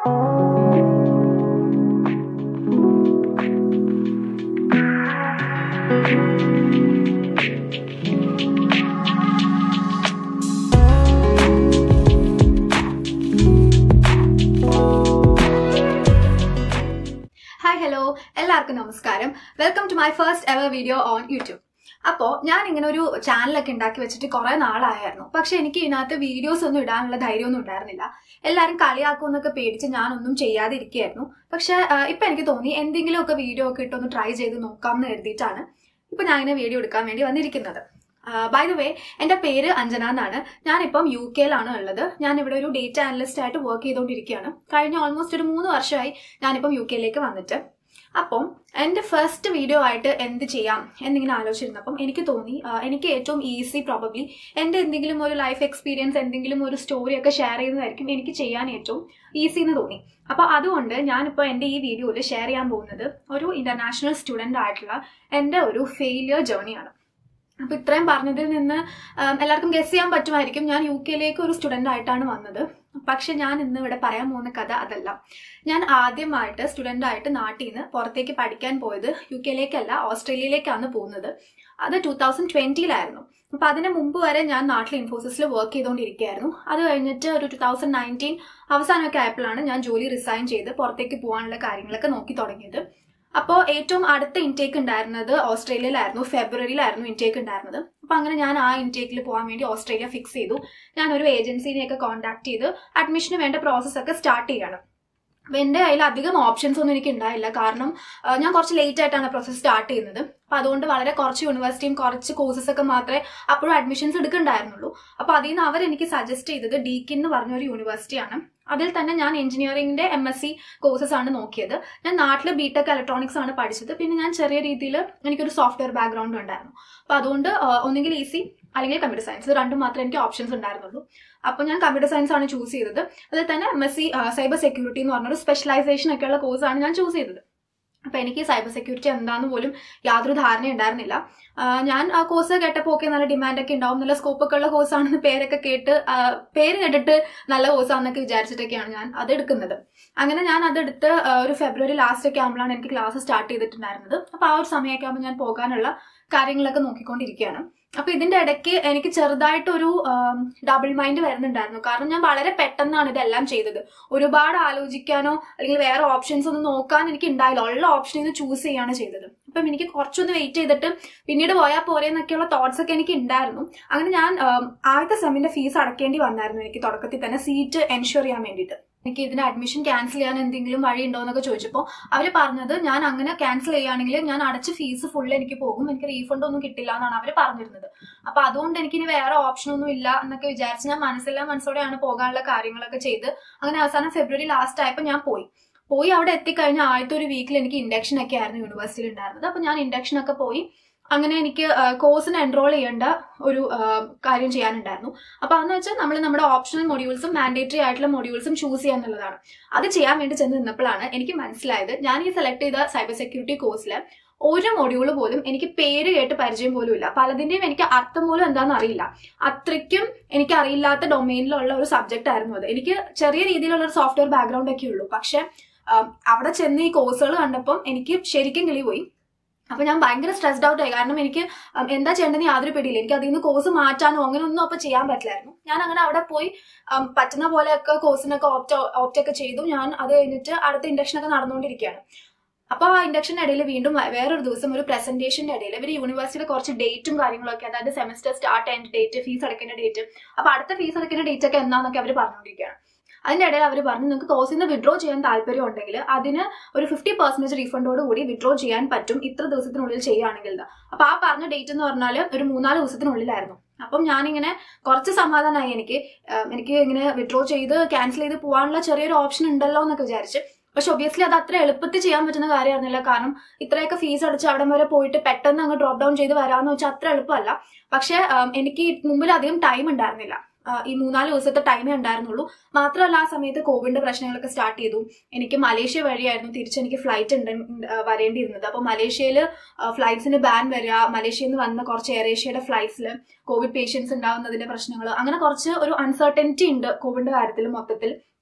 Hi hello എല്ലാവർക്കും നമസ്കാരം welcome to my first ever video on YouTube അപ്പോൾ ഞാൻ ഇങ്ങനെ ഒരു ചാനലൊക്കെ ഉണ്ടാക്കി വെച്ചിട്ട് കുറേ നാളായിരുന്നു പക്ഷെ എനിക്ക് ഇതിനകത്ത് വീഡിയോസ് ഒന്നും ഇടാനുള്ള ധൈര്യമൊന്നും ഉണ്ടായിരുന്നില്ല എല്ലാവരും കളിയാക്കുമെന്നൊക്കെ പേടിച്ച് ഞാനൊന്നും ചെയ്യാതെ ഇരിക്കുകയായിരുന്നു പക്ഷെ ഇപ്പം എനിക്ക് തോന്നി എന്തെങ്കിലുമൊക്കെ വീഡിയോ ഒക്കെ ഇട്ടൊന്ന് ട്രൈ ചെയ്ത് നോക്കാം എന്ന് കരുതിയിട്ടാണ് ഇപ്പം ഞാൻ ഇങ്ങനെ വീഡിയോ എടുക്കാൻ വേണ്ടി വന്നിരിക്കുന്നത് ബൈ ദ വേ എൻ്റെ പേര് അഞ്ജന എന്നാണ് ഞാനിപ്പം യു കെയിലാണ് ഉള്ളത് ഞാൻ ഇവിടെ ഒരു ഡേറ്റ അനലിസ്റ്റ് ആയിട്ട് വർക്ക് ചെയ്തുകൊണ്ടിരിക്കുകയാണ് കഴിഞ്ഞ ഓൾമോസ്റ്റ് ഒരു മൂന്ന് വർഷമായി ഞാനിപ്പം യു കെയിലേക്ക് വന്നിട്ട് അപ്പം എൻ്റെ ഫസ്റ്റ് വീഡിയോ ആയിട്ട് എന്ത് ചെയ്യാം എന്നിങ്ങനെ ആലോചിച്ചിരുന്നപ്പം എനിക്ക് തോന്നി ആ, എനിക്ക് ഏറ്റവും ഈസി പ്രോബബ്ലി എൻ്റെ എന്തെങ്കിലും ഒരു ലൈഫ് എക്സ്പീരിയൻസ് എന്തെങ്കിലും ഒരു സ്റ്റോറി ഒക്കെ ഷെയർ ചെയ്യുന്നതായിരിക്കും എനിക്ക് ചെയ്യാൻ ഏറ്റവും ഈസി എന്ന് തോന്നി അപ്പോൾ അതുകൊണ്ട് ഞാനിപ്പോൾ എൻ്റെ ഈ വീഡിയോയിൽ ഷെയർ ചെയ്യാൻ പോകുന്നത് ഒരു ഇന്റർനാഷണൽ സ്റ്റുഡൻ്റ് ആയിട്ടുള്ള എൻ്റെ ഒരു ഫെയിലിയർ ജേർണിയാണ് അപ്പൊ ഇത്രയും പറഞ്ഞതിൽ നിന്ന് ഉം, എല്ലാവർക്കും ഗസ് ചെയ്യാൻ പറ്റുമായിരിക്കും ഞാൻ യു കെയിലേക്ക് ഒരു സ്റ്റുഡന്റ് ആയിട്ടാണ് വന്നത് പക്ഷെ ഞാൻ ഇന്ന് ഇവിടെ പറയാൻ പോകുന്ന കഥ അതല്ല ഞാൻ ആദ്യമായിട്ട് സ്റ്റുഡന്റ് ആയിട്ട് നാട്ടിൽ നിന്ന് പുറത്തേക്ക് പഠിക്കാൻ പോയത് യു കെയിലേക്കല്ല ഓസ്ട്രേലിയയിലേക്കാണ് പോകുന്നത് അത് ടൂ തൗസൻഡ് ട്വന്റിയിലായിരുന്നു അപ്പൊ അതിന് മുമ്പ് വരെ ഞാൻ നാട്ടിൽ ഇൻഫോസിസിൽ വർക്ക് ചെയ്തുകൊണ്ടിരിക്കുകയായിരുന്നു അത് കഴിഞ്ഞിട്ട് ഒരു ടൂ തൗസൻഡ് നയൻറ്റീൻ അവസാനമൊക്കെ ആയപ്പോഴാണ് ഞാൻ ജോലി റിസൈൻ ചെയ്ത് പുറത്തേക്ക് പോകാനുള്ള കാര്യങ്ങളൊക്കെ നോക്കി തുടങ്ങിയത് അപ്പോൾ ഏറ്റവും അടുത്ത ഇൻടേക്ക് ഉണ്ടായിരുന്നത് ഓസ്ട്രേലിയയിലായിരുന്നു ഫെബ്രുവരിയിലായിരുന്നു ഇൻടേക്ക് ഉണ്ടായിരുന്നത് അപ്പോൾ അങ്ങനെ ഞാൻ ആ ഇൻടേക്കിൽ പോകാൻ വേണ്ടി ഓസ്ട്രേലിയ ഫിക്സ് ചെയ്തു ഞാൻ ഒരു ഏജൻസിനെയൊക്കെ കോൺടാക്ട് ചെയ്ത് അഡ്മിഷന് വേണ്ട പ്രോസസ്സ് ഒക്കെ സ്റ്റാർട്ട് ചെയ്യണം അപ്പം എൻ്റെ കയ്യിൽ അധികം ഓപ്ഷൻസ് ഒന്നും എനിക്ക് ഉണ്ടായില്ല കാരണം ആ, ഞാൻ കുറച്ച് ലേറ്റ് ആയിട്ടാണ് പ്രോസസ്സ് സ്റ്റാർട്ട് ചെയ്യുന്നത് അപ്പം അതുകൊണ്ട് വളരെ കുറച്ച് യൂണിവേഴ്സിറ്റിയും കുറച്ച് കോഴ്സസ് ഒക്കെ മാത്രമേ അപ്പോഴും അഡ്മിഷൻസ് എടുക്കണ്ടായിരുന്നുള്ളൂ അപ്പോൾ അതിൽ നിന്ന് അവർ എനിക്ക് സജസ്റ്റ് ചെയ്തത് ഡീക്കിൻ എന്ന് പറഞ്ഞ ഒരു യൂണിവേഴ്സിറ്റിയാണ് അതിൽ തന്നെ ഞാൻ എഞ്ചിനീയറിംഗിന്റെ എം എസ് സി കോഴ്സസ് ആണ് നോക്കിയത് ഞാൻ നാട്ടിൽ ബിടെക് ഇലക്ട്രോണിക്സ് ആണ് പഠിച്ചത് പിന്നെ ഞാൻ ചെറിയ രീതിയിൽ എനിക്കൊരു സോഫ്റ്റ്വെയർ ബാക്ക്ഗ്രൗണ്ട് ഉണ്ടായിരുന്നു അപ്പോൾ അതുകൊണ്ട് ആ, ഒന്നുകിൽ ഈസി അല്ലെങ്കിൽ കമ്പ്യൂട്ടർ സയൻസ് ഇത് രണ്ടും മാത്രമേ എനിക്ക് ഓപ്ഷൻസ് ഉണ്ടായിരുന്നുള്ളൂ അപ്പോൾ ഞാൻ കമ്പ്യൂട്ടർ സയൻസ് ആണ് ചൂസ് ചെയ്തത് അതിൽ തന്നെ M S C cyber security എന്ന് പറഞ്ഞൊരു സ്പെഷ്യലൈസേഷൻ ഒക്കെയുള്ള കോഴ്സാണ് ഞാൻ ചൂസ് ചെയ്തത് അപ്പോൾ എനിക്ക് സൈബർ സെക്യൂരിറ്റി എന്താണെന്ന് പോലും യാതൊരു ധാരണ ഉണ്ടായിരുന്നില്ല ആ, ഞാൻ ആ കോഴ്സ് കേട്ടപ്പോൾ ഒക്കെ നല്ല ഡിമാൻഡൊക്കെ ഉണ്ടാവും നല്ല സ്കോപ്പ് ഒക്കെ ഉള്ള കോഴ്സാണെന്ന് പേരൊക്കെ കേട്ട് ആ, പേര് കേട്ടിട്ട് നല്ല കോഴ്സാണെന്നൊക്കെ വിചാരിച്ചിട്ടൊക്കെയാണ് ഞാൻ അത് എടുക്കുന്നത് അങ്ങനെ ഞാൻ അതെടുത്ത് ആ, ഒരു ഫെബ്രുവരി ലാസ്റ്റ് ഒക്കെ ആകുമ്പോഴാണ് എനിക്ക് ക്ലാസ് സ്റ്റാർട്ട് ചെയ്തിട്ടുണ്ടായിരുന്നത് അപ്പോൾ ആ ഒരു സമയമൊക്കെ ആകുമ്പോൾ ഞാൻ പോകാനുള്ള കാര്യങ്ങളൊക്കെ നോക്കിക്കൊണ്ടിരിക്കുകയാണ് അപ്പൊ ഇതിന്റെ ഇടയ്ക്ക് എനിക്ക് ചെറുതായിട്ടൊരു ഡബിൾ മൈൻഡ് വരുന്നുണ്ടായിരുന്നു കാരണം ഞാൻ വളരെ പെട്ടെന്നാണ് ഇതെല്ലാം ചെയ്തത് ഒരുപാട് ആലോചിക്കാനോ അല്ലെങ്കിൽ വേറെ ഓപ്ഷൻസ് ഒന്നും നോക്കാൻ എനിക്ക് ഉണ്ടായില്ല ഉള്ള ഓപ്ഷൻ ഇത് ചൂസ് ചെയ്യാണ് ചെയ്തത് അപ്പം എനിക്ക് കുറച്ചൊന്ന് വെയിറ്റ് ചെയ്തിട്ട് പിന്നീട് പോയാൽ പോരെ എന്നൊക്കെയുള്ള തോട്ട്സ് ഒക്കെ എനിക്ക് ഉണ്ടായിരുന്നു അങ്ങനെ ഞാൻ ആം, ആദ്യത്തെ സെമ്മിന്റെ ഫീസ് അടക്കേണ്ടി വന്നായിരുന്നു എനിക്ക് തുടക്കത്തിൽ തന്നെ സീറ്റ് എൻഷുർ ചെയ്യാൻ വേണ്ടിയിട്ട് എനിക്ക് ഇതിന് അഡ്മിഷൻ ക്യാൻസൽ ചെയ്യാൻ എന്തെങ്കിലും വഴി ഉണ്ടോ എന്നൊക്കെ ചോദിച്ചപ്പോൾ അവർ പറഞ്ഞത് ഞാൻ അങ്ങനെ ക്യാൻസൽ ചെയ്യുകയാണെങ്കിൽ ഞാൻ അടച്ച ഫീസ് ഫുൾ എനിക്ക് പോകും എനിക്ക് റീഫണ്ട് ഒന്നും കിട്ടില്ല എന്നാണ് അവർ പറഞ്ഞിരുന്നത് അപ്പൊ അതുകൊണ്ട് എനിക്ക് ഇനി വേറെ ഓപ്ഷൻ ഒന്നും ഇല്ല എന്നൊക്കെ വിചാരിച്ച് ഞാൻ മനസ്സിലാ മനസ്സോടെയാണ് പോകാനുള്ള കാര്യങ്ങളൊക്കെ ചെയ്ത് അങ്ങനെ അവസാനം ഫെബ്രുവരി ലാസ്റ്റ് ആയപ്പോൾ ഞാൻ പോയി പോയി അവിടെ എത്തിക്കഴിഞ്ഞ ആദ്യത്തെ ഒരു വീക്കിൽ എനിക്ക് ഇൻഡക്ഷൻ ഒക്കെ ആയിരുന്നു യൂണിവേഴ്സിറ്റിയിൽ ഉണ്ടായിരുന്നത് അപ്പൊ ഞാൻ ഇൻഡക്ഷൻ ഒക്കെ പോയി അങ്ങനെ എനിക്ക് കോഴ്സിന് എൻറോൾ ചെയ്യേണ്ട ഒരു ആ, കാര്യം ചെയ്യാനുണ്ടായിരുന്നു അപ്പൊ അതെന്ന് വെച്ചാൽ നമ്മൾ നമ്മുടെ ഓപ്ഷണൽ മൊഡ്യൂൾസും മാൻഡേറ്ററി ആയിട്ടുള്ള മൊഡ്യൂൾസും ചൂസ് ചെയ്യുക എന്നുള്ളതാണ് അത് ചെയ്യാൻ വേണ്ടി ചെന്ന് നിന്നപ്പോഴാണ് എനിക്ക് മനസ്സിലായത് ഞാൻ ഈ സെലക്ട് ചെയ്ത സൈബർ സെക്യൂരിറ്റി കോഴ്സിൽ ഒരു മൊഡ്യൂൾ പോലും എനിക്ക് പേര് കേട്ട് പരിചയം പോലും ഇല്ല പലതിന്റെയും എനിക്ക് അർത്ഥം പോലും എന്താണെന്ന് അറിയില്ല അത്രയ്ക്കും എനിക്ക് അറിയില്ലാത്ത ഡൊമൈനിലുള്ള ഒരു സബ്ജക്റ്റ് ആയിരുന്നു അത് എനിക്ക് ചെറിയ രീതിയിലുള്ള ഒരു സോഫ്റ്റ്വെയർ ബാക്ക്ഗ്രൗണ്ട് ഒക്കെ ഉള്ളൂ പക്ഷെ ആം, അവിടെ ചെന്ന് ഈ കോഴ്സുകൾ കണ്ടപ്പം എനിക്ക് ശരിക്കും കിളി പോയി അപ്പൊ ഞാൻ ഭയങ്കര സ്ട്രെസ്ഡ് ഔട്ട് ആയി കാരണം എനിക്ക് ഉം, എന്താ ചെയ്യേണ്ടതെന്ന് യാതൊരു പിടിയില്ല എനിക്ക് അതിൽ നിന്ന് കോഴ്സ് മാറ്റാനോ അങ്ങനെ ഒന്നും അപ്പൊ ചെയ്യാൻ പറ്റില്ലായിരുന്നു ഞാൻ അങ്ങനെ അവിടെ പോയി ഉം, പറ്റുന്ന പോലെയൊക്കെ കോഴ്സിനൊക്കെ ഓപ്റ്റ് ഓപ്റ്റ് ഒക്കെ ചെയ്തു ഞാൻ അത് കഴിഞ്ഞിട്ട് അടുത്ത ഇൻഡക്ഷൻ ഒക്കെ നടന്നുകൊണ്ടിരിക്കുകയാണ് അപ്പൊ ആ ഇൻഡക്ഷന്റെ ഇടയിൽ വീണ്ടും വേ- വേറൊരു ദിവസം ഒരു പ്രസന്റേഷന്റെ ഇടയിൽ ഇവർ യൂണിവേഴ്സിറ്റിയുടെ കുറച്ച് ഡേറ്റും കാര്യങ്ങളൊക്കെ അതായത് semester start and date fees അടയ്ക്കേണ്ട ഡേറ്റ് അപ്പൊ അടുത്ത ഫീസ് അടയ്ക്കേണ്ട ഡേറ്റ് ഒക്കെ എന്നാന്നൊക്കെ അവർ പറഞ്ഞുകൊണ്ടിരിക്കുകയാണ് അതിന്റെ ഇടയിൽ അവർ പറഞ്ഞു നിങ്ങൾക്ക് കോഴ്സിൽ നിന്ന് വിഡ്രോ ചെയ്യാൻ താല്പര്യം ഉണ്ടെങ്കിൽ അതിന് ഒരു ഫിഫ്റ്റി പെർസെന്റേജ് റീഫണ്ടോട് കൂടി വിഡ്രോ ചെയ്യാൻ പറ്റും ഇത്ര ദിവസത്തിനുള്ളിൽ ചെയ്യുകയാണെങ്കിൽ എന്ന്. അപ്പൊ ആ പറഞ്ഞ ഡേറ്റ് എന്ന് പറഞ്ഞാൽ ഒരു മൂന്നാല് ദിവസത്തിനുള്ളിലായിരുന്നു അപ്പം ഞാനിങ്ങനെ കുറച്ച് സമാധാനമായി എനിക്ക് ആം, എനിക്ക് ഇങ്ങനെ വിഡ്രോ ചെയ്ത് ക്യാൻസൽ ചെയ്ത് പോകാനുള്ള ചെറിയൊരു ഓപ്ഷൻ ഉണ്ടല്ലോ എന്നൊക്കെ വിചാരിച്ച് പക്ഷെ ഒബിയസ്ലി അത് അത്ര എളുപ്പത്തിൽ ചെയ്യാൻ പറ്റുന്ന കാര്യമായിരുന്നില്ല കാരണം ഇത്രയൊക്കെ ഫീസ് അടിച്ച് അവിടം വരെ പോയിട്ട് പെട്ടെന്ന് അങ്ങ് ഡ്രോപ്പ് ഡൗൺ ചെയ്ത് വരാമെന്ന് വെച്ചാൽ അത്ര എളുപ്പമല്ല പക്ഷെ ആം, എനിക്ക് മുമ്പിൽ അധികം ടൈം ഉണ്ടായിരുന്നില്ല ആ, ഈ മൂന്നാല് ദിവസത്തെ ടൈമേ ഉണ്ടായിരുന്നുള്ളൂ മാത്രമല്ല ആ സമയത്ത് കോവിഡിന്റെ പ്രശ്നങ്ങളൊക്കെ സ്റ്റാർട്ട് ചെയ്തു എനിക്ക് മലേഷ്യ വഴിയായിരുന്നു തിരിച്ച് എനിക്ക് ഫ്ലൈറ്റ് ഉണ്ട് ആ, വരേണ്ടിയിരുന്നത് അപ്പോൾ മലേഷ്യയിൽ ഫ്ലൈറ്റ്സിന് ബാൻ വരിക മലേഷ്യയിൽ നിന്ന് വന്ന കുറച്ച് എയർ ഏഷ്യയുടെ ഫ്ലൈറ്റ്സിൽ കോവിഡ് പേഷ്യൻസ് ഉണ്ടാവുന്നതിന്റെ പ്രശ്നങ്ങൾ അങ്ങനെ കുറച്ച് ഒരു അൺസർട്ടനിറ്റി ഉണ്ട് കോവിഡിന്റെ കാര്യത്തിൽ മൊത്തത്തിൽ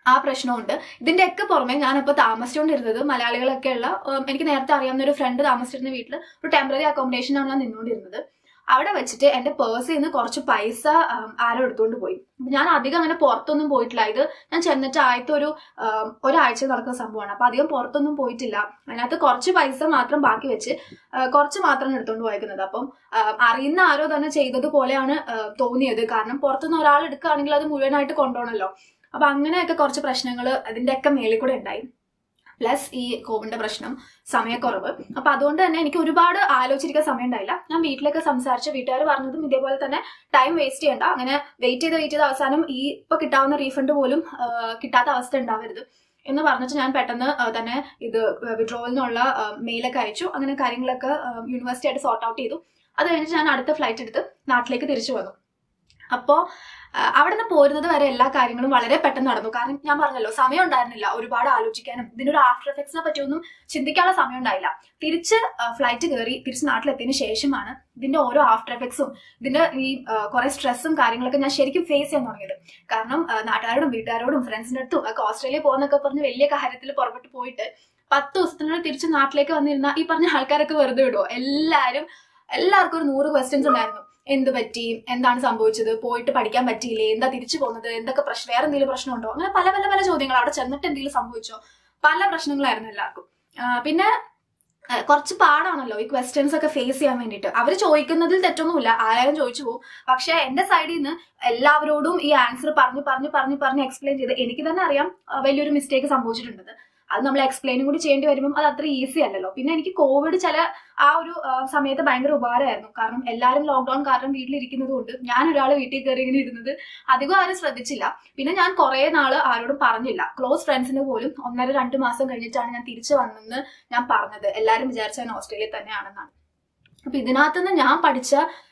ആ പ്രശ്നമുണ്ട് ഇതിന്റെയൊക്കെ പുറമെ ഞാനിപ്പോൾ താമസിച്ചുകൊണ്ടിരുന്നത് മലയാളികളൊക്കെ ഉള്ള ഉം, എനിക്ക് നേരത്തെ അറിയാവുന്ന ഒരു ഫ്രണ്ട് താമസിച്ചിരുന്ന വീട്ടിൽ ഒരു ടെമ്പററി അക്കോമഡേഷനാണ് ഞാൻ നിന്നുകൊണ്ടിരുന്നത് അവിടെ വെച്ചിട്ട് എന്റെ പേഴ്സിൽ നിന്ന് കുറച്ച് പൈസ ഉം, ആരോ എടുത്തുകൊണ്ട് പോയി അപ്പൊ ഞാൻ അധികം അങ്ങനെ പുറത്തൊന്നും പോയിട്ടില്ല ഇത് ഞാൻ ചെന്നിട്ട് ആദ്യത്തെ ഒരു ഉം, ഒരാഴ്ച നടക്കുന്ന സംഭവമാണ് അപ്പൊ അധികം പുറത്തൊന്നും പോയിട്ടില്ല അതിനകത്ത് കുറച്ച് പൈസ മാത്രം ബാക്കി വെച്ച് ആ, കുറച്ച് മാത്രമാണ് എടുത്തുകൊണ്ട് പോയേക്കുന്നത് അപ്പം ആ, അറിയുന്ന ആരോ തന്നെ ചെയ്തത് പോലെയാണ് ആ, തോന്നിയത് കാരണം പുറത്തുനിന്ന് ഒരാൾ എടുക്കുകയാണെങ്കിൽ അത് മുഴുവനായിട്ട് കൊണ്ടുപോകണമല്ലോ അപ്പൊ അങ്ങനെയൊക്കെ കുറച്ച് പ്രശ്നങ്ങൾ അതിന്റെയൊക്കെ മേളിൽ കൂടെ ഉണ്ടായി പ്ലസ് ഈ കോവിഡിന്റെ പ്രശ്നം സമയക്കുറവ് അപ്പൊ അതുകൊണ്ട് തന്നെ എനിക്ക് ഒരുപാട് ആലോചിച്ചിരിക്കാൻ സമയം ഉണ്ടായില്ല ഞാൻ വീട്ടിലൊക്കെ സംസാരിച്ച് വീട്ടുകാർ പറഞ്ഞതും ഇതേപോലെ തന്നെ ടൈം വേസ്റ്റ് ചെയ്യണ്ട അങ്ങനെ വെയിറ്റ് ചെയ്ത് വെയിറ്റ് ചെയ്ത് അവസാനം ഈ ഇപ്പൊ കിട്ടാവുന്ന റീഫണ്ട് പോലും ആ, കിട്ടാത്ത അവസ്ഥ ഉണ്ടാവരുത് എന്ന് പറഞ്ഞിട്ട് ഞാൻ പെട്ടെന്ന് ആ, തന്നെ ഇത് വിഡ്രോവലിനുള്ള മെയിലൊക്കെ അയച്ചു അങ്ങനെ കാര്യങ്ങളൊക്കെ യൂണിവേഴ്സിറ്റി ആയിട്ട് സോർട്ട് ഔട്ട് ചെയ്തു അത് കഴിഞ്ഞിട്ട് ഞാൻ അടുത്ത ഫ്ലൈറ്റ് എടുത്ത് നാട്ടിലേക്ക് തിരിച്ചു വന്നു അപ്പോൾ അവിടെ നിന്ന് പോരുന്നത് വരെ എല്ലാ കാര്യങ്ങളും വളരെ പെട്ടെന്ന് നടന്നു കാരണം ഞാൻ പറഞ്ഞല്ലോ സമയം ഉണ്ടായിരുന്നില്ല ഒരുപാട് ആലോചിക്കാനും ഇതിന്റെ ഒരു ആഫ്റ്റർ എഫക്ട്സിനെ പറ്റിയൊന്നും ചിന്തിക്കാനുള്ള സമയം ഉണ്ടായില്ല തിരിച്ച് ഫ്ലൈറ്റ് കയറി തിരിച്ച് നാട്ടിലെത്തിയതിനു ശേഷമാണ് ഇതിന്റെ ഓരോ ആഫ്റ്റർ എഫക്ട്സും ഇതിന്റെ ഈ കുറെ സ്ട്രെസ്സും കാര്യങ്ങളൊക്കെ ഞാൻ ശരിക്കും ഫേസ് ചെയ്യാൻ തുടങ്ങിയത് കാരണം ആ, നാട്ടുകാരോടും വീട്ടുകാരോടും ഫ്രണ്ട്സിന്റെ അടുത്തും ഒക്കെ ഓസ്ട്രേലിയ പോകുന്നൊക്കെ പറഞ്ഞ് വലിയ കാര്യത്തിൽ പുറപ്പെട്ട് പോയിട്ട് പത്ത് ദിവസത്തിനുള്ളിൽ തിരിച്ച് നാട്ടിലേക്ക് വന്നിരുന്ന ഈ പറഞ്ഞ ആൾക്കാരൊക്കെ വെറുതെ വിടുവോ എല്ലാവരും എല്ലാവർക്കും ഒരു നൂറ് ക്വസ്റ്റ്യൻസ് ഉണ്ടായിരുന്നു എന്ത് പറ്റി എന്താണ് സംഭവിച്ചത് പോയിട്ട് പഠിക്കാൻ പറ്റിയില്ലേ എന്താ തിരിച്ചു പോകുന്നത് എന്തൊക്കെ പ്രശ്നം വേറെ എന്തെങ്കിലും പ്രശ്നമുണ്ടോ അങ്ങനെ പല പല പല ചോദ്യങ്ങൾ അവിടെ ചെന്നിട്ട് എന്തെങ്കിലും സംഭവിച്ചോ പല പ്രശ്നങ്ങളായിരുന്നു എല്ലാവർക്കും ആ, പിന്നെ ആ, കുറച്ച് പാടാണല്ലോ ഈ ക്വസ്റ്റ്യൻസ് ഒക്കെ ഫേസ് ചെയ്യാൻ വേണ്ടിയിട്ട് അവർ ചോദിക്കുന്നതിൽ തെറ്റൊന്നുമില്ല ആരായാലും ചോദിച്ചു പോകും പക്ഷെ എന്റെ സൈഡിൽ നിന്ന് എല്ലാവരോടും ഈ ആൻസർ പറഞ്ഞു പറഞ്ഞു പറഞ്ഞു പറഞ്ഞ് എക്സ്പ്ലെയിൻ ചെയ്ത് എനിക്ക് തന്നെ അറിയാം ആ, വലിയൊരു മിസ്റ്റേക്ക് സംഭവിച്ചിട്ടുണ്ടെന്ന് അത് നമ്മൾ എക്സ്പ്ലെയിനും കൂടി ചെയ്യേണ്ടി വരുമ്പോൾ അത് അത്ര ഈസി അല്ലല്ലോ പിന്നെ എനിക്ക് കോവിഡ് ചില ആ ഒരു ആ, സമയത്ത് ഭയങ്കര ഉപകാരമായിരുന്നു കാരണം എല്ലാവരും ലോക്ക്ഡൌൺ കാരണം വീട്ടിലിരിക്കുന്നത് കൊണ്ട് ഞാൻ ഒരാൾ വീട്ടിൽ കയറി ഇങ്ങനെ ഇരുന്നത് അധികം ആരും ശ്രദ്ധിച്ചില്ല പിന്നെ ഞാൻ കുറെ നാള് ആരോടും പറഞ്ഞില്ല ക്ലോസ് ഫ്രണ്ട്സിന് പോലും ഒന്നര രണ്ട് മാസം കഴിഞ്ഞിട്ടാണ് ഞാൻ തിരിച്ചു വന്നെന്ന് ഞാൻ പറഞ്ഞത് എല്ലാവരും വിചാരിച്ച ഞാൻ ഓസ്ട്രേലിയയിൽ തന്നെയാണെന്നാണ് അപ്പൊ ഇതിനകത്തുനിന്ന് ഞാൻ പഠിച്ച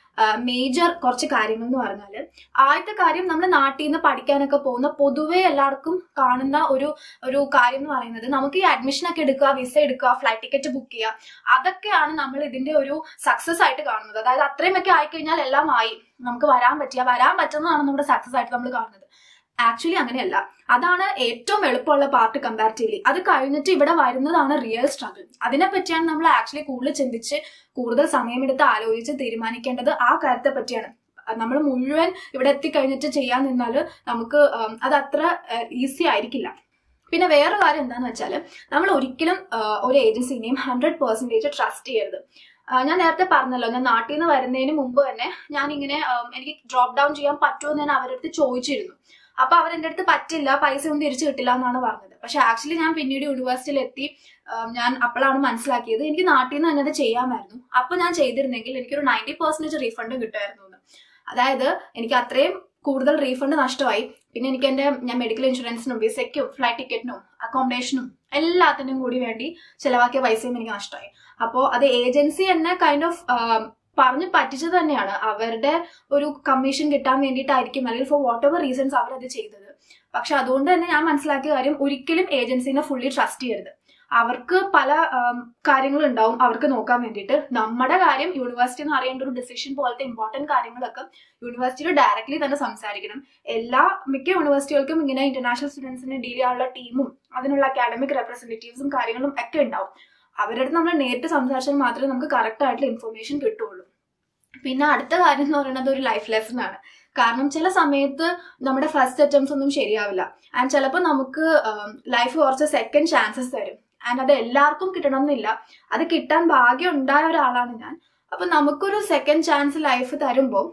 മേജർ കുറച്ച് കാര്യങ്ങൾ എന്ന് പറഞ്ഞാല് ആദ്യത്തെ കാര്യം നമ്മൾ നാട്ടിൽ നിന്ന് പഠിക്കാനൊക്കെ പോകുന്ന പൊതുവെ എല്ലാവർക്കും കാണുന്ന ഒരു ഒരു കാര്യം എന്ന് പറയുന്നത് നമുക്ക് ഈ അഡ്മിഷൻ ഒക്കെ എടുക്കുക വിസ എടുക്കുക ഫ്ലൈറ്റ് ടിക്കറ്റ് ബുക്ക് ചെയ്യുക അതൊക്കെയാണ് നമ്മൾ ഇതിന്റെ ഒരു സക്സസ് ആയിട്ട് കാണുന്നത് അതായത് അത്രയുമൊക്കെ ആയിക്കഴിഞ്ഞാൽ എല്ലാം ആയി നമുക്ക് വരാൻ പറ്റിയ വരാൻ പറ്റുന്നതാണ് നമ്മുടെ സക്സസ് ആയിട്ട് നമ്മൾ കാണുന്നത് ആക്ച്വലി അങ്ങനെയല്ല അതാണ് ഏറ്റവും എളുപ്പമുള്ള പാർട്ട് കമ്പാരിറ്റീവ്ലി അത് കഴിഞ്ഞിട്ട് ഇവിടെ വരുന്നതാണ് റിയൽ സ്ട്രഗിൾ അതിനെ പറ്റിയാണ് നമ്മൾ ആക്ച്വലി കൂടുതൽ ചിന്തിച്ച് കൂടുതൽ സമയമെടുത്ത് ആലോചിച്ച് തീരുമാനിക്കേണ്ടത് ആ കാര്യത്തെ പറ്റിയാണ് നമ്മൾ മുഴുവൻ ഇവിടെ എത്തിക്കഴിഞ്ഞിട്ട് ചെയ്യാൻ നിന്നാൽ നമുക്ക് ഉം, അത് അത്ര ഈസി ആയിരിക്കില്ല പിന്നെ വേറെ കാര്യം എന്താന്ന് വെച്ചാൽ നമ്മൾ ഒരിക്കലും ആ, ഒരു ഏജൻസിനെയും ഹൺഡ്രഡ് പെർസെന്റേജ് ട്രസ്റ്റ് ചെയ്യരുത് ആ, ഞാൻ നേരത്തെ പറഞ്ഞല്ലോ ഞാൻ നാട്ടിൽ നിന്ന് വരുന്നതിന് മുമ്പ് തന്നെ ഞാൻ ഇങ്ങനെ ഉം, എനിക്ക് ഡ്രോപ്പ് ഡൗൺ ചെയ്യാൻ പറ്റുമോ എന്ന് ഞാൻ അവരുടെ അടുത്ത് ചോദിച്ചിരുന്നു അപ്പൊ അവർ എന്റെ അടുത്ത് പറ്റില്ല പൈസ ഒന്നും തിരിച്ചു കിട്ടില്ല എന്നാണ് പറഞ്ഞത് പക്ഷെ ആക്ച്വലി ഞാൻ പിന്നീട് യൂണിവേഴ്സിറ്റിയിൽ എത്തി ഉം, ഞാൻ അപ്പോഴാണ് മനസ്സിലാക്കിയത് എനിക്ക് നാട്ടിൽ നിന്ന് തന്നെ അത് ചെയ്യാമായിരുന്നു അപ്പൊ ഞാൻ ചെയ്തിരുന്നെങ്കിൽ എനിക്കൊരു നയൻറ്റി പെർസെന്റേജ് റീഫണ്ട് കിട്ടുമായിരുന്നു എന്ന് അതായത് എനിക്ക് അത്രയും കൂടുതൽ റീഫണ്ട് നഷ്ടമായി പിന്നെ എനിക്ക് എന്റെ ഞാൻ മെഡിക്കൽ ഇൻഷുറൻസിനും വിസയ്ക്കും ഫ്ലൈറ്റ് ടിക്കറ്റിനും അക്കോമഡേഷനും എല്ലാത്തിനും കൂടി വേണ്ടി ചെലവാക്കിയ പൈസയും എനിക്ക് നഷ്ടമായി അപ്പോൾ അത് ഏജൻസി എന്നെ കൈൻഡ് ഓഫ് പറഞ്ഞ് പറ്റിച്ചത് തന്നെയാണ് അവരുടെ ഒരു കമ്മീഷൻ കിട്ടാൻ വേണ്ടിയിട്ടായിരിക്കും അല്ലെങ്കിൽ ഫോർ വാട്ട് എവർ റീസൺസ് അവരത് ചെയ്തത് പക്ഷെ അതുകൊണ്ട് തന്നെ ഞാൻ മനസ്സിലാക്കിയ കാര്യം ഒരിക്കലും ഏജൻസിനെ ഫുള്ളി ട്രസ്റ്റ് ചെയ്യരുത് അവർക്ക് പല കാര്യങ്ങളും ഉണ്ടാവും അവർക്ക് നോക്കാൻ വേണ്ടിയിട്ട് നമ്മുടെ കാര്യം യൂണിവേഴ്സിറ്റി എന്ന് അറിയേണ്ട ഒരു ഡിസിഷൻ പോലത്തെ ഇമ്പോർട്ടന്റ് കാര്യങ്ങളൊക്കെ യൂണിവേഴ്സിറ്റിയിൽ ഡയറക്ട്ലി തന്നെ സംസാരിക്കണം എല്ലാ മിക്ക യൂണിവേഴ്സിറ്റികൾക്കും ഇങ്ങനെ ഇന്റർനാഷണൽ സ്റ്റുഡൻസിനെ ഡീൽ ചെയ്യാനുള്ള ടീമും അതിനുള്ള അക്കാഡമിക് റെപ്രസെന്റേറ്റീവ്സും കാര്യങ്ങളും ഒക്കെ ഉണ്ടാവും അവരുടെ അടുത്ത് നമ്മൾ നേരിട്ട് സംസാരിച്ചാൽ മാത്രമേ നമുക്ക് കറക്റ്റ് ആയിട്ടുള്ള ഇൻഫർമേഷൻ കിട്ടുള്ളൂ പിന്നെ അടുത്ത കാര്യം എന്ന് പറയുന്നത് ഒരു ലൈഫ് ലെസൺ ആണ് കാരണം ചില സമയത്ത് നമ്മുടെ ഫസ്റ്റ് അറ്റംപ്റ്റ്സ് ഒന്നും ശരിയാവില്ല ആൻഡ് ചിലപ്പോൾ നമുക്ക് ലൈഫ് കുറച്ച് സെക്കൻഡ് ചാൻസസ് തരും ആൻഡ് അത് എല്ലാവർക്കും കിട്ടണം എന്നില്ല അത് കിട്ടാൻ ഭാഗ്യം ഉണ്ടായ ഒരാളാണ് ഞാൻ അപ്പൊ നമുക്കൊരു സെക്കൻഡ് ചാൻസ് ലൈഫ് തരുമ്പോൾ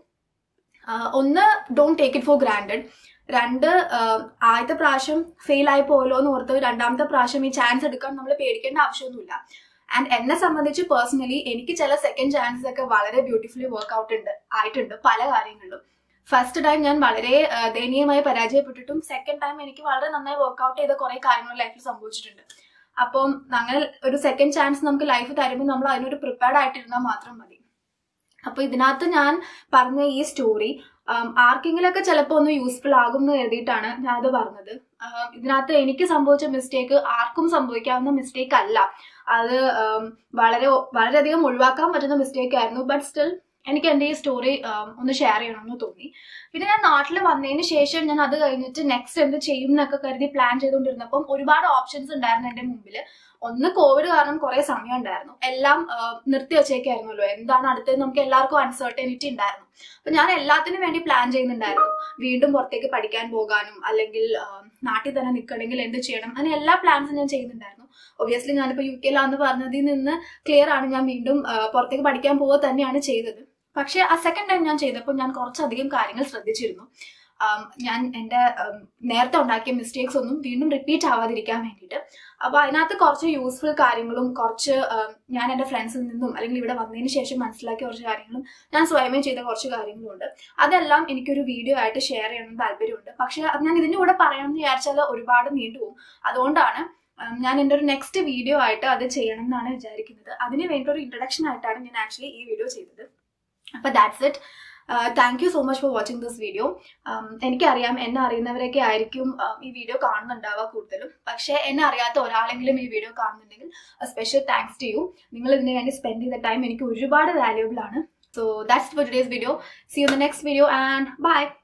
ഒന്ന് don't take it for granted രണ്ട് ആഹ് ആദ്യത്തെ പ്രാവശ്യം ഫെയിൽ ആയി പോയല്ലോ എന്ന് ഓർത്ത് രണ്ടാമത്തെ പ്രാവശ്യം ഈ ചാൻസ് എടുക്കാൻ നമ്മൾ പേടിക്കേണ്ട ആവശ്യമൊന്നുമില്ല ആൻഡ് എന്നെ സംബന്ധിച്ച് പേഴ്സണലി എനിക്ക് ചില സെക്കൻഡ് ചാൻസസ് ഒക്കെ വളരെ ബ്യൂട്ടിഫുള്ളി വർക്ക് ഔട്ട് ഉണ്ട് ആയിട്ടുണ്ട് പല കാര്യങ്ങളിലും ഫസ്റ്റ് ടൈം ഞാൻ വളരെ ആഹ് ദയനീയമായി പരാജയപ്പെട്ടിട്ടും സെക്കൻഡ് ടൈം എനിക്ക് വളരെ നന്നായി വർക്ക് ഔട്ട് ചെയ്ത കുറെ കാര്യങ്ങൾ ലൈഫിൽ സംഭവിച്ചിട്ടുണ്ട് അപ്പം അങ്ങനെ ഒരു സെക്കൻഡ് ചാൻസ് നമുക്ക് ലൈഫ് തരുമ്പോൾ നമ്മൾ അതിനൊരു പ്രിപ്പയർഡ് ആയിട്ടിരുന്നാൽ മാത്രം മതി അപ്പൊ ഇതിനകത്ത് ഞാൻ പറഞ്ഞ ഈ സ്റ്റോറി ആർക്കെങ്കിലൊക്കെ ചിലപ്പോൾ ഒന്ന് യൂസ്ഫുൾ ആകും എന്ന് കരുതിയിട്ടാണ് ഞാനത് പറഞ്ഞത് ആം, ഇതിനകത്ത് എനിക്ക് സംഭവിച്ച മിസ്റ്റേക്ക് ആർക്കും സംഭവിക്കാവുന്ന മിസ്റ്റേക്ക് അല്ല അത് ആം, വളരെ വളരെയധികം ഒഴിവാക്കാൻ പറ്റുന്ന മിസ്റ്റേക്ക് ആയിരുന്നു ബട്ട് സ്റ്റിൽ എനിക്ക് എൻ്റെ ഈ സ്റ്റോറി ഒന്ന് ഷെയർ ചെയ്യണമെന്ന് തോന്നി പിന്നെ ഞാൻ നാട്ടിൽ വന്നതിന് ശേഷം ഞാൻ അത് കഴിഞ്ഞിട്ട് നെക്സ്റ്റ് എന്ത് ചെയ്യും എന്നൊക്കെ കരുതി പ്ലാൻ ചെയ്തുകൊണ്ടിരുന്നപ്പം ഒരുപാട് ഓപ്ഷൻസ് ഉണ്ടായിരുന്നു എൻ്റെ മുമ്പിൽ ഒന്ന് കോവിഡ് കാരണം കുറെ സമയം ഉണ്ടായിരുന്നു എല്ലാം നിർത്തി വെച്ചേക്കായിരുന്നല്ലോ എന്താണ് അടുത്തത് നമുക്ക് എല്ലാവർക്കും അൺസർട്ടനിറ്റി ഉണ്ടായിരുന്നു അപ്പൊ ഞാൻ എല്ലാത്തിനും വേണ്ടി പ്ലാൻ ചെയ്യുന്നുണ്ടായിരുന്നു വീണ്ടും പുറത്തേക്ക് പഠിക്കാൻ പോകാനും അല്ലെങ്കിൽ നാട്ടിൽ തന്നെ നിൽക്കണമെങ്കിൽ എന്ത് ചെയ്യണം അങ്ങനെ എല്ലാ പ്ലാൻസും ഞാൻ ചെയ്യുന്നുണ്ടായിരുന്നു ഒബിയസ്ലി ഞാനിപ്പോൾ യു കെയിലാന്ന് പറഞ്ഞതിൽ നിന്ന് ക്ലിയർ ആണ് ഞാൻ വീണ്ടും പുറത്തേക്ക് പഠിക്കാൻ പോവുക തന്നെയാണ് ചെയ്തത് പക്ഷേ ആ സെക്കൻഡ് ടൈം ഞാൻ ചെയ്തപ്പോൾ ഞാൻ കുറച്ചധികം കാര്യങ്ങൾ ശ്രദ്ധിച്ചിരുന്നു ഞാൻ എൻ്റെ നേരത്തെ ഉണ്ടാക്കിയ മിസ്റ്റേക്സ് ഒന്നും വീണ്ടും റിപ്പീറ്റ് ആവാതിരിക്കാൻ വേണ്ടിയിട്ട് അപ്പോൾ അതിനകത്ത് കുറച്ച് യൂസ്ഫുൾ കാര്യങ്ങളും കുറച്ച് ഞാൻ എൻ്റെ ഫ്രണ്ട്സിൽ നിന്നും അല്ലെങ്കിൽ ഇവിടെ വന്നതിന് ശേഷം മനസ്സിലാക്കിയ കുറച്ച് കാര്യങ്ങളും ഞാൻ സ്വയമേ ചെയ്ത കുറച്ച് കാര്യങ്ങളുണ്ട് അതെല്ലാം എനിക്കൊരു വീഡിയോ ആയിട്ട് ഷെയർ ചെയ്യണം താല്പര്യമുണ്ട് പക്ഷേ ഞാൻ ഇതിൻ്റെ കൂടെ പറയണമെന്ന് വിചാരിച്ചാൽ ഒരുപാട് നീണ്ടുപോകും അതുകൊണ്ടാണ് ഞാൻ എൻ്റെ ഒരു നെക്സ്റ്റ് വീഡിയോ ആയിട്ട് അത് ചെയ്യണം എന്നാണ് വിചാരിക്കുന്നത് അതിന് വേണ്ടി ഒരു ഇൻട്രഡക്ഷൻ ആയിട്ടാണ് ഞാൻ ആക്ച്വലി ഈ വീഡിയോ ചെയ്തത് അപ്പോൾ that's it thank you so much for watching this video എനിക്കറിയാം എന്നെ അറിയുന്നവരൊക്കെ ആയിരിക്കും ഈ വീഡിയോ കാണുന്നുണ്ടാവുക കൂടുതലും പക്ഷേ എന്നെ അറിയാത്ത ഒരാളെങ്കിലും ഈ വീഡിയോ കാണുന്നുണ്ടെങ്കിൽ സ്പെഷ്യൽ താങ്ക്സ് ടു യു നിങ്ങൾ ഇതിന് വേണ്ടി സ്പെൻഡ് ചെയ്ത ടൈം എനിക്ക് ഒരുപാട് വാല്യൂബിൾ ആണ് so that's for today's video see you the next video and by